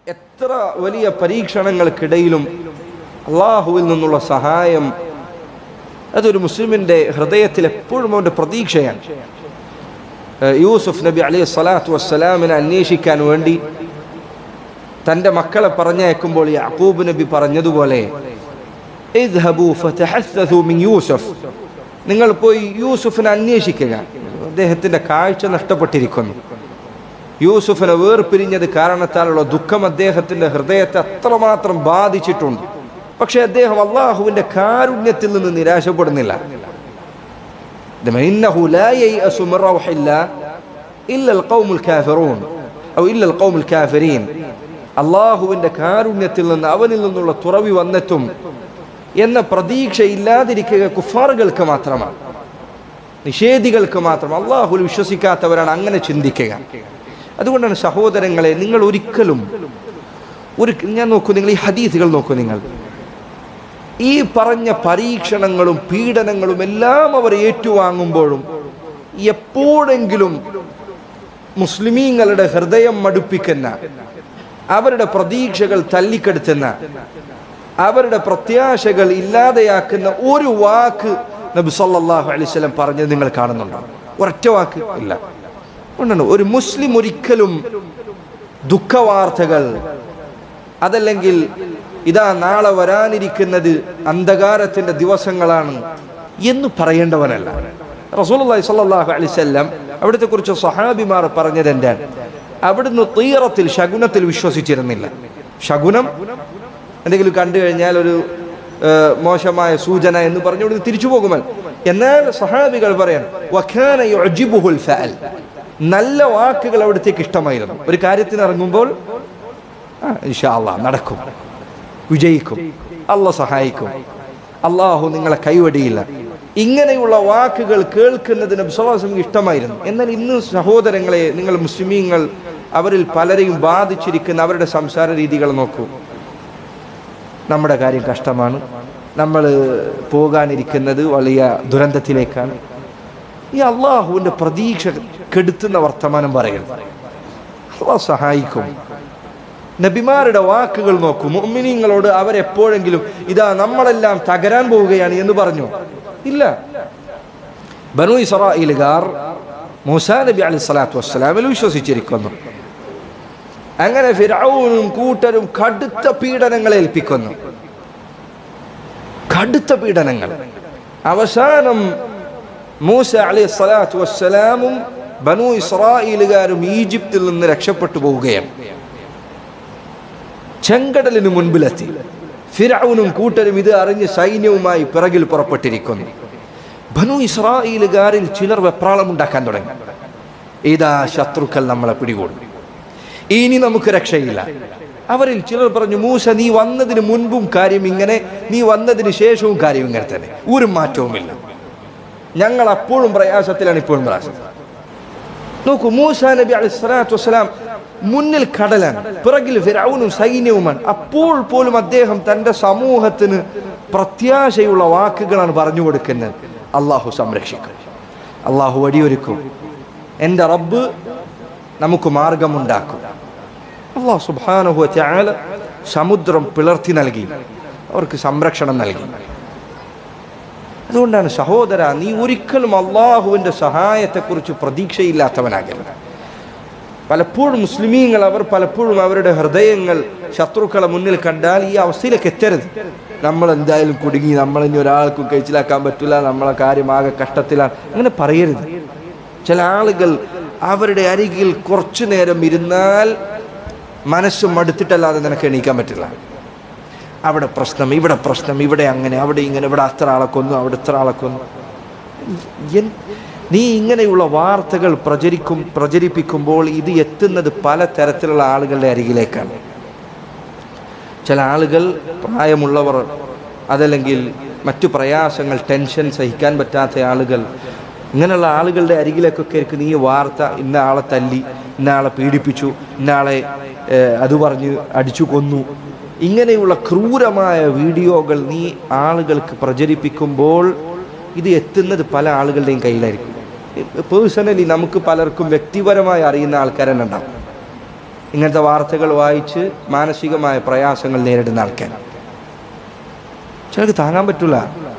എത്ര വലിയ പരീക്ഷണങ്ങൾക്കിടയിലും അള്ളാഹുവിൽ നിന്നുള്ള സഹായം അതൊരു മുസ്ലിമിൻ്റെ ഹൃദയത്തിൽ എപ്പോഴും അവൻ്റെ പ്രതീക്ഷയാണ് ഏഹ് യൂസുഫ് നബി അലൈഹി സ്വലാത്തു വസ്സലാമിനെ അന്വേഷിക്കാൻ വേണ്ടി തൻ്റെ മക്കളെ പറഞ്ഞയക്കുമ്പോൾ യാക്കൂബ് നബി പറഞ്ഞതുപോലെ "ഇദ്ഹബൂ ഫതഹസ്സസൂ മിൻ യൂസഫ് നിങ്ങൾ പോയി യൂസുഫിനെ അന്വേഷിക്കുക അദ്ദേഹത്തിൻ്റെ കാഴ്ച നഷ്ടപ്പെട്ടിരിക്കുന്നു യൂസുഫിനെ വേർപിരിഞ്ഞത് കാരണത്താലുള്ള ദുഃഖം അദ്ദേഹത്തിൻ്റെ ഹൃദയത്തെ അത്രമാത്രം ബാധിച്ചിട്ടുണ്ട് പക്ഷെ അദ്ദേഹം അള്ളാഹുവിൻ്റെ കാരുണ്യത്തിൽ നിന്ന് നിരാശപ്പെടുന്നില്ല إنه لا ييأس من روح الله إلا القوم الكافرون أو إلا القوم الكافرين അള്ളാഹുവിൻ്റെ കാരുണ്യത്തിൽ നിന്ന് അവനിൽ നിന്നുള്ള തുറവി വന്നെത്തും എന്ന പ്രതീക്ഷ ഇല്ലാതിരിക്കുക കുഫാറുകൾക്ക് മാത്രമാണ് നിഷേധികൾക്ക് മാത്രം അള്ളാഹുൽ വിശ്വസിക്കാത്തവരാണ് അങ്ങനെ ചിന്തിക്കുക അതുകൊണ്ടാണ് സഹോദരങ്ങളെ നിങ്ങൾ ഒരിക്കലും ഒരു ഞാൻ നോക്കൂ നിങ്ങൾ ഈ ഹദീസുകൾ നോക്കൂ നിങ്ങൾ ഈ പറഞ്ഞ പരീക്ഷണങ്ങളും പീഡനങ്ങളും എല്ലാം അവർ ഏറ്റുവാങ്ങുമ്പോഴും എപ്പോഴെങ്കിലും മുസ്ലിമീങ്ങളുടെ ഹൃദയം മടുപ്പിക്കുന്ന അവരുടെ പ്രതീക്ഷകൾ തല്ലിക്കെടുത്തുന്ന അവരുടെ പ്രത്യാശകൾ ഇല്ലാതെയാക്കുന്ന ഒരു വാക്ക് നബി സല്ലല്ലാഹു അലൈഹി വസല്ലം പറഞ്ഞത് നിങ്ങൾ കാണുന്നുണ്ടോ ഒരൊറ്റ വാക്ക് ഇല്ല ഉണ്ടോ ഒരു മുസ്ലിം ഒരിക്കലും ദുഃഖവാർത്തകൾ അതല്ലെങ്കിൽ ഇതാ നാളെ വരാനിരിക്കുന്നത് അന്ധകാരത്തിന്റെ ദിവസങ്ങളാണ് എന്ന് പറയേണ്ടവനല്ല റസൂലുള്ളാഹി സ്വല്ലല്ലാഹു അലൈഹി വസല്ലം അവിടുത്തെ കുറിച്ച് സഹാബിമാർ പറഞ്ഞത് എന്താണ് അവിടുന്ന് തീറത്തിൽ ശകുനത്തിൽ വിശ്വസിച്ചിരുന്നില്ല ശകുനം എന്തെങ്കിലും കണ്ടു കഴിഞ്ഞാൽ ഒരു ഏഹ്, മോശമായ സൂചന എന്ന് പറഞ്ഞു ഇവിടുന്ന് തിരിച്ചു പോകുമൽ എന്നാൽ സഹാബികൾ പറയാൻ വഖാന യുഅ്ജിബുഹുൽ ഫഅൽ നല്ല വാക്കുകൾ അവിടത്തേക്ക് ഇഷ്ടമായിരുന്നു ഒരു കാര്യത്തിന് ഇറങ്ങുമ്പോൾ ആ, ഇൻഷാ അല്ലാഹ് നടക്കും വിജയിക്കും അല്ല സഹായിക്കും അള്ളാഹു നിങ്ങളെ കൈവടിയില്ല ഇങ്ങനെയുള്ള വാക്കുകൾ കേൾക്കുന്നതിന് വിശ്വാസം ഇഷ്ടമായിരുന്നു എന്നാൽ ഇന്ന് സഹോദരങ്ങളെ നിങ്ങൾ മുസ്ലിമീങ്ങൾ അവരിൽ പലരെയും ബാധിച്ചിരിക്കുന്ന അവരുടെ സംസാര രീതികൾ നോക്കൂ നമ്മുടെ കാര്യം കഷ്ടമാണ് നമ്മൾ പോകാനിരിക്കുന്നത് വലിയ ദുരന്തത്തിലേക്കാണ് ഈ അള്ളാഹുവിൻ്റെ പ്രതീക്ഷ കെടുത്തുന്ന വർത്തമാനം പറയരുത് അള്ളാഹ് സഹായിക്കും നബിമാരുടെ വാക്കുകൾ നോക്കൂ മുഅ്മിനീങ്ങളോട് അവരെപ്പോഴെങ്കിലും ഇതാ നമ്മളെല്ലാം തകരാൻ പോവുകയാണ് എന്ന് പറഞ്ഞു ഇല്ല ബനു ഇസ്രായേലുകാർ മൂസാ നബി അലൈഹി സ്വലാത്തു വസ്സലാമിൽ വിശ്വസിച്ചിരിക്കുന്നു അങ്ങനെ ഫിറൌനും കൂട്ടരും കടുത്ത പീഡനങ്ങൾ ഏൽപ്പിക്കുന്നു കടുത്ത പീഡനങ്ങൾ അവസാനം മൂസ അലൈഹി സ്വലാത്തു വസ്സലാമും ബനു ഇസ്രായേലുകാരും ഈജിപ്തിൽ നിന്ന് രക്ഷപ്പെട്ടു പോവുകയാണ് ചെങ്കടലിന് മുൻപിലെത്തി ഫിറൌനും കൂട്ടരും ഇത് അറിഞ്ഞ് സൈന്യവുമായി പിറകിൽ പുറപ്പെട്ടിരിക്കുന്നു ബനു ഇസ്രായേലുകാരിൽ ചിലർ വെപ്രാളമുണ്ടാക്കാൻ തുടങ്ങി ഇതാ ശത്രുക്കൾ നമ്മളെ പിടികൂടും ഇനി നമുക്ക് രക്ഷയില്ല അവരിൽ ചിലർ പറഞ്ഞു മൂസ നീ വന്നതിന് മുൻപും കാര്യം ഇങ്ങനെ നീ വന്നതിന് ശേഷവും കാര്യം ഇങ്ങനെ തന്നെ ഒരു മാറ്റവുമില്ല ഞങ്ങൾ അപ്പോഴും പ്രയാസത്തിലാണ് ഇപ്പോഴും പ്രയാസം നോക്കൂ മൂസ നബി അലൈഹി സ്വലാത്തു വസ്സലാം മുന്നിൽ കടലാണ് പിറകിൽ ഫിറൌനും സൈന്യവുമാണ് അപ്പോൾ പോലും അദ്ദേഹം തൻ്റെ സമൂഹത്തിന് പ്രത്യാശയുള്ള വാക്കുകളാണ് പറഞ്ഞു കൊടുക്കുന്നത് അള്ളാഹു സംരക്ഷിക്കും അള്ളാഹു വടിയൊരുക്കും എൻ്റെ റബ്ബ് നമുക്ക് മാർഗമുണ്ടാക്കും അള്ളാഹു സുബാനുഹു ചാല സമുദ്രം പിളർത്തി നൽകി അവർക്ക് സംരക്ഷണം നൽകി അതുകൊണ്ടാണ് സഹോദര നീ ഒരിക്കലും അള്ളാഹുവിൻ്റെ സഹായത്തെക്കുറിച്ച് പ്രതീക്ഷയില്ലാത്തവനാകരുത് പലപ്പോഴും മുസ്ലിമീങ്ങൾ അവർ പലപ്പോഴും അവരുടെ ഹൃദയങ്ങൾ ശത്രുക്കളെ മുന്നിൽ കണ്ടാൽ ഈ അവസ്ഥയിലേക്ക് എത്തരുത് നമ്മൾ എന്തായാലും കുടുങ്ങി നമ്മൾ ഇനി ഒരാൾക്കും കഴിച്ചിലാക്കാൻ പറ്റില്ല നമ്മളെ കാര്യം ആകെ കഷ്ടത്തിലാണ് അങ്ങനെ പറയരുത് ചില ആളുകൾ അവരുടെ അരികിൽ കുറച്ചു നേരം ഇരുന്നാൽ മനസ്സ് മടുത്തിട്ടല്ലാതെ നിനക്ക് എണീക്കാൻ പറ്റില്ല അവിടെ പ്രശ്നം ഇവിടെ പ്രശ്നം ഇവിടെ അങ്ങനെ അവിടെ ഇങ്ങനെ ഇവിടെ അത്ര ആളെ കൊന്നു അവിടെ ഇത്ര ആളെ കൊന്നു എൻ- നീ ഇങ്ങനെയുള്ള വാർത്തകൾ പ്രചരിക്കും പ്രചരിപ്പിക്കുമ്പോൾ ഇത് എത്തുന്നത് പല തരത്തിലുള്ള ആളുകളുടെ അരികിലേക്കാണ് ചില ആളുകൾ പ്രായമുള്ളവർ അതല്ലെങ്കിൽ മറ്റു പ്രയാസങ്ങൾ ടെൻഷൻ സഹിക്കാൻ പറ്റാത്ത ആളുകൾ ഇങ്ങനെയുള്ള ആളുകളുടെ അരികിലേക്കൊക്കെ ആയിരിക്കും നീ ഈ വാർത്ത ഇന്ന ആളെ തല്ലി ഇന്ന ആളെ പീഡിപ്പിച്ചു ഇന്ന ആളെ ഏഹ്, അത് പറഞ്ഞ് അടിച്ചു കൊന്നു ഇങ്ങനെയുള്ള ക്രൂരമായ വീഡിയോകൾ നീ ആളുകൾക്ക് പ്രചരിപ്പിക്കുമ്പോൾ ഇത് എത്തുന്നത് പല ആളുകളുടെയും കയ്യിലായിരിക്കും പേഴ്സണലി നമുക്ക് പലർക്കും വ്യക്തിപരമായി അറിയുന്ന ആൾക്കാർ തന്നെ ഉണ്ടാവും ഇങ്ങനത്തെ വാർത്തകൾ വായിച്ച് മാനസികമായ പ്രയാസങ്ങൾ നേരിടുന്ന ആൾക്കാർ ചിലർക്ക് താങ്ങാൻ പറ്റൂല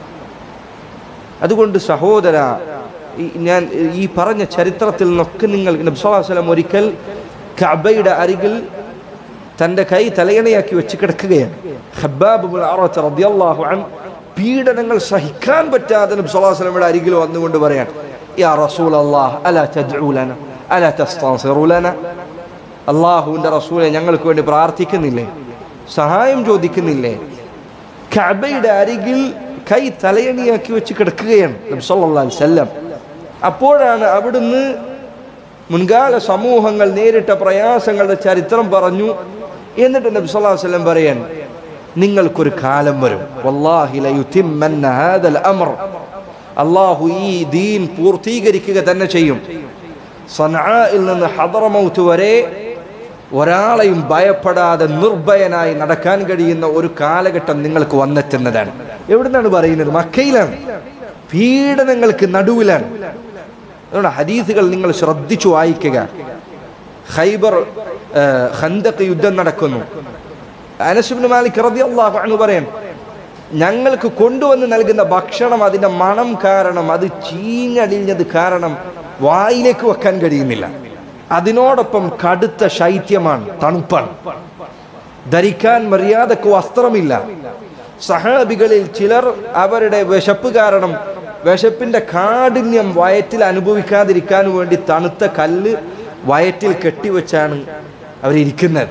അതുകൊണ്ട് സഹോദര ഈ- ഞാൻ ഈ പറഞ്ഞ ചരിത്രത്തിൽ നിന്നൊക്കെ നിങ്ങൾ നബ്സലാസ്ലം ഒരിക്കൽ കബയുടെ അരികിൽ തൻ്റെ കൈ തലയണയാക്കി വെച്ച് കിടക്കുകയാണ് ഹബ്ബാബ് ബിൻ അറത്ത് റളിയല്ലാഹു അൻഹു പീഡനങ്ങൾ സഹിക്കാൻ പറ്റാതെ നബ്സലാസ്ലമയുടെ അരികിൽ വന്നുകൊണ്ട് പറയാൻ യാ റസൂൽ അല്ലാഹ് അല തദ്ഉലന അല തസ്തൻസിറുലന അള്ളാഹുവിൻ്റെ റസൂലെ ഞങ്ങൾക്ക് വേണ്ടി പ്രാർത്ഥിക്കുന്നില്ലേ സഹായം ചോദിക്കുന്നില്ലേ കഅബയുടെ അരികിൽ കൈ തലയണിയാക്കി വെച്ച് കിടക്കുകയാണ് നബി സല്ലല്ലാഹു അലൈഹി വസല്ലം അപ്പോഴാണ് അവിടുന്ന് മുൻകാല സമൂഹങ്ങൾ നേരിട്ട പ്രയാസങ്ങളുടെ ചരിത്രം പറഞ്ഞു എന്നിട്ട് നബി സല്ലല്ലാഹു അലൈഹി വസല്ലം പറയാൻ നിങ്ങൾക്കൊരു കാലം വരും വല്ലാഹി ലയുതിമ്മന്ന ഹാദൽ അംർ അള്ളാഹു ഈ ദീൻ പൂർത്തീകരിക്കുക തന്നെ ചെയ്യും സനആയിൽ നിന്ന് ഹദറമൗത്ത് വരെ ഒരാളെയും ഭയപ്പെടാതെ നിർഭയനായി നടക്കാൻ കഴിയുന്ന ഒരു കാലഘട്ടം നിങ്ങൾക്ക് വന്നെത്തുന്നതാണ് എവിടുന്നാണ് പറയുന്നത് മക്കയിലാണ് പീഡനങ്ങൾക്ക് നടുവിലാണ് അതുകൊണ്ട് ഹദീസുകൾ നിങ്ങൾ ശ്രദ്ധിച്ചു വായിക്കുക ഖൈബർ ആ, ഖന്തക്ക് യുദ്ധം നടക്കുന്നു അനസുബിന് മാലിക് റളിയല്ലാഹു അൻഹു പറയാൻ ഞങ്ങൾക്ക് കൊണ്ടുവന്ന് നൽകുന്ന ഭക്ഷണം അതിന്റെ മണം കാരണം അത് ചീഞ്ഞടിഞ്ഞത് കാരണം വായിലേക്ക് വെക്കാൻ കഴിയുന്നില്ല അതിനോടൊപ്പം കടുത്ത ശൈത്യമാണ് തണുപ്പാണ് ധരിക്കാൻ മര്യാദക്ക് വസ്ത്രമില്ല സഹാബികളിൽ ചിലർ അവരുടെ വിശപ്പ് കാരണം വിശപ്പിന്റെ കാഠിന്യം വയറ്റിൽ അനുഭവിക്കാതിരിക്കാൻ വേണ്ടി തണുത്ത കല്ല് വയറ്റിൽ കെട്ടിവെച്ചാണ് അവരിയ്ക്കുന്നത്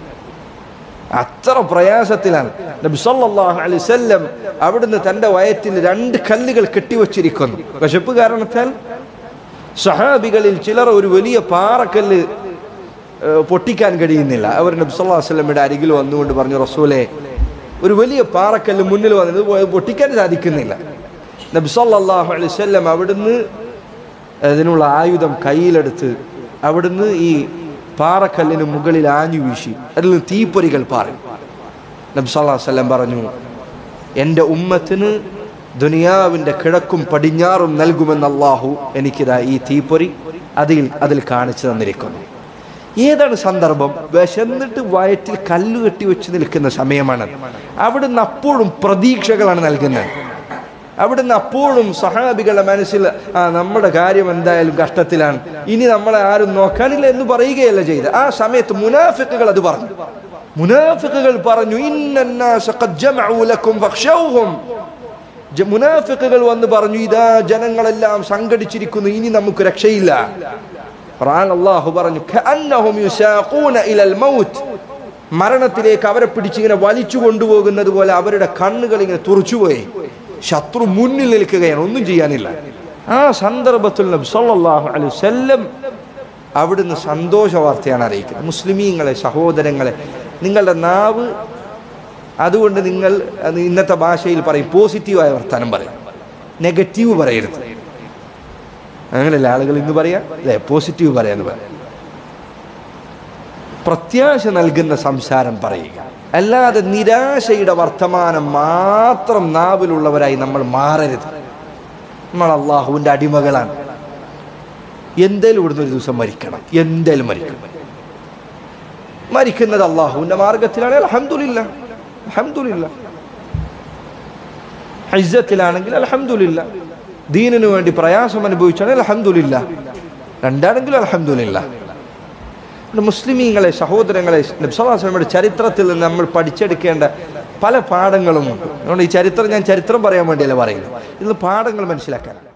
അത്ര പ്രയാസത്തിലാണ് നബി സല്ലല്ലാഹു അലൈഹി വസല്ലം അവിടുന്ന് തന്റെ വയറ്റിൽ രണ്ട് കല്ലുകൾ കെട്ടിവച്ചിരിക്കുന്നു വിശപ്പ് കാരണത്താൽ സഹാബികളിൽ ചിലർ ഒരു വലിയ പാറക്കല്ല് ഏഹ്, പൊട്ടിക്കാൻ കഴിയുന്നില്ല അവർ നബി സല്ലല്ലാഹു അലൈഹി വസല്ലമയുടെ അരികിൽ വന്നുകൊണ്ട് പറഞ്ഞു റസൂലെ ഒരു വലിയ പാറക്കല്ല് മുന്നിൽ വന്നത് പോ- പൊട്ടിക്കാൻ സാധിക്കുന്നില്ല നബി സല്ലല്ലാഹു അലൈഹി വസല്ലം അവിടുന്ന് അതിനുള്ള ആയുധം കയ്യിലെടുത്ത് അവിടുന്ന് ഈ പാറക്കല്ലിന് മുകളിൽ ആഞ്ഞു വീശി അതിൽ നിന്ന് തീപ്പൊരികൾ പാറി നബി സല്ലല്ലാഹു അലൈഹി വസല്ലം പറഞ്ഞു എൻ്റെ ഉമ്മത്തിന് ദുനിയാവിൻ്റെ കിഴക്കും പടിഞ്ഞാറും നൽകുമെന്ന് അള്ളാഹു എനിക്കിതാ ഈ തീപ്പൊരി അതിൽ അതിൽ കാണിച്ചു തന്നിരിക്കുന്നു ഏതാണ് സന്ദർഭം വിശന്നിട്ട് വയറ്റിൽ കല്ല് കെട്ടി വെച്ച് നിൽക്കുന്ന സമയമാണ് അവിടുന്ന് അപ്പോഴും പ്രതീക്ഷകളാണ് നൽകുന്നത് അവിടുന്ന് അപ്പോഴും സഹാബികളുടെ മനസ്സിൽ ആ നമ്മുടെ കാര്യം എന്തായാലും കഷ്ടത്തിലാണ് ഇനി നമ്മളെ ആരും നോക്കാനില്ല എന്ന് പറയുകയല്ല ചെയ്ത് ആ സമയത്ത് മുനാഫിക്കുകൾ അത് പറഞ്ഞു മുനാഫിക്കുകൾ പറഞ്ഞു "ഇന്നന്നാസ ഖദ് ജമഉ ലക്കും ഫഖ്ശൗഹും." ജ- മുനാഫിക്കുകൾ വന്ന് പറഞ്ഞു ഇതാ ജനങ്ങളെല്ലാം സംഘടിച്ചിരിക്കുന്നു ഇനി നമുക്ക് രക്ഷയില്ല ഖുർആൻ അല്ലാഹു പറഞ്ഞു "കഅന്നഹും യുസാഖൂന ഇലൽ മൗത്ത്." മരണത്തിലേക്ക് അവരെ പിടിച്ചിങ്ങനെ വലിച്ചു കൊണ്ടുപോകുന്നത് പോലെ അവരുടെ കണ്ണുകൾ ഇങ്ങനെ തുറച്ചുപോയി ശത്രു മുന്നിൽ നിൽക്കുകയാണ് ഒന്നും ചെയ്യാനില്ല ആ സന്ദർഭത്തിൽ നബി സല്ലല്ലാഹു അലൈഹി വസല്ലം അവിടുന്ന് സന്തോഷ വാർത്തയാണ് അറിയിക്കുന്നത് മുസ്ലിമീങ്ങളെ സഹോദരങ്ങളെ നിങ്ങളുടെ നാവ് അതുകൊണ്ട് നിങ്ങൾ അത് ഇന്നത്തെ ഭാഷയിൽ പറയും പോസിറ്റീവായ വർത്തമാനം പറയും നെഗറ്റീവ് പറയരുത് അങ്ങനെയല്ല ആളുകൾ ഇന്ന് പറയാ അല്ലേ പോസിറ്റീവ് പറയാന്ന് പറയാം പ്രത്യാശ നൽകുന്ന സംസാരം പറയുക അല്ലാതെ നിരാശയുടെ വർത്തമാനം മാത്രം നാവിലുള്ളവരായി നമ്മൾ മാറരുത് നമ്മൾ അള്ളാഹുവിൻ്റെ അടിമകളാണ് എന്തേലും ഇവിടുന്ന് ഒരു ദിവസം മരിക്കണം എന്തേലും മരിക്കണം മരിക്കുന്നത് അള്ളാഹുവിൻ്റെ മാർഗത്തിലാണ് അലഹമില്ല അലഹമില്ല ഹൈസത്തിലാണെങ്കിൽ അലഹമില്ല ദീനിനു വേണ്ടി പ്രയാസം അനുഭവിച്ചാണെങ്കിൽ അലഹമില്ല രണ്ടാണെങ്കിലും അലഹമില്ല മുസ്ലിമീങ്ങളെ സഹോദരങ്ങളെ നബ്സലാസ്ലമയുടെ ചരിത്രത്തിൽ നിന്ന് നമ്മൾ പഠിച്ചെടുക്കേണ്ട പല പാഠങ്ങളുമുണ്ട് അതുകൊണ്ട് ഈ ചരിത്രം ഞാൻ ചരിത്രം പറയാൻ വേണ്ടിയല്ല പറയുന്നത് ഇതിൽ പാഠങ്ങൾ മനസ്സിലാക്കാൻ